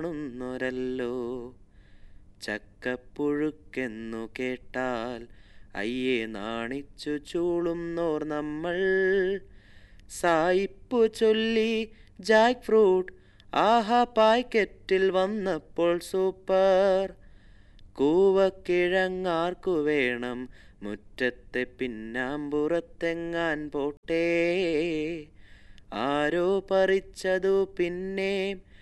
കാണുന്നൊരല്ലോ ചക്കപ്പുഴുക്കെന്നു കേട്ടാൽ അയ്യേ നാണിച്ചു ചൂളുന്നോർ നമ്മൾ സായിപ്പു ചൊല്ലി ജാക്ക് ഫ്രൂട്ട് ആഹാ പായ്ക്കറ്റിൽ വന്നപ്പോൾ സൂപ്പർ കൂവക്കിഴങ്ങാർക്കു വേണം മുറ്റത്തെ പിന്നാമ്പുറത്തെങ്ങാൻ പോട്ടേ ആരോ പറിച്ചതു പിന്നെ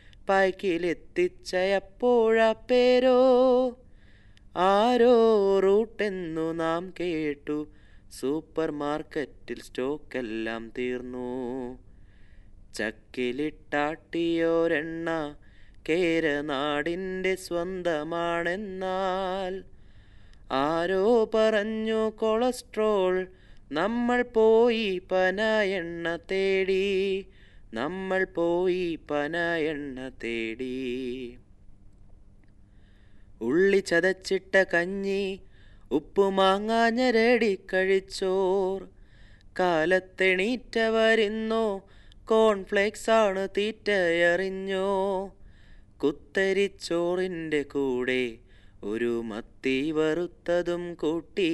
പായ്ക്കിലെത്തിച്ചയപ്പോഴാ പേരോ ആരോ റൂട്ടെന്നു നാം കേട്ടു സൂപ്പർ മാർക്കറ്റിൽ സ്റ്റോക്കെല്ലാം തീർന്നു ചക്കിലിട്ടാട്ടിയോരെണ്ണ കേരനാടിൻ്റെ സ്വന്തമാണെന്നാൽ ആരോ പറഞ്ഞു കൊളസ്ട്രോൾ നമ്മൾ പോയി പന എണ്ണ തേടി നമ്മൾ പോയി പന എണ്ണ തേടി ഉള്ളി ചതച്ചിട്ട കഞ്ഞി ഉപ്പുമാങ്ങാഞ്ഞരടി കഴിച്ചോർ കാലത്തെണീറ്റവരിന്നോ കോൺഫ്ലേക്സ് ആണ് തീറ്റയറിഞ്ഞോ കുത്തരിച്ചോറിൻ്റെ കൂടെ ഒരു മത്തി വറുത്തതും കൂട്ടി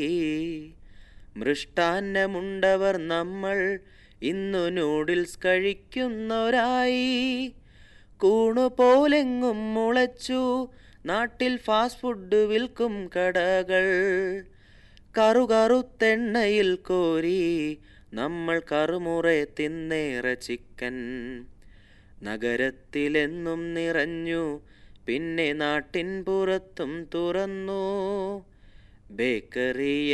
മൃഷ്ടാന്നമുണ്ടവർ നമ്മൾ ഇന്നു നൂഡിൽസ് കഴിക്കുന്നവരായി കൂണുപോലെങ്ങും മുളച്ചു നാട്ടിൽ ഫാസ്റ്റ് ഫുഡ് വിൽക്കും കടകൾ കറുകറുത്തെണ്ണയിൽ കോരി നമ്മൾ കറുമുറെ തിന്നേറെ ചിക്കൻ നഗരത്തിലെന്നും നിറഞ്ഞു പിന്നെ നാട്ടിൻ പുറത്തും തുറന്നു ബേക്കറി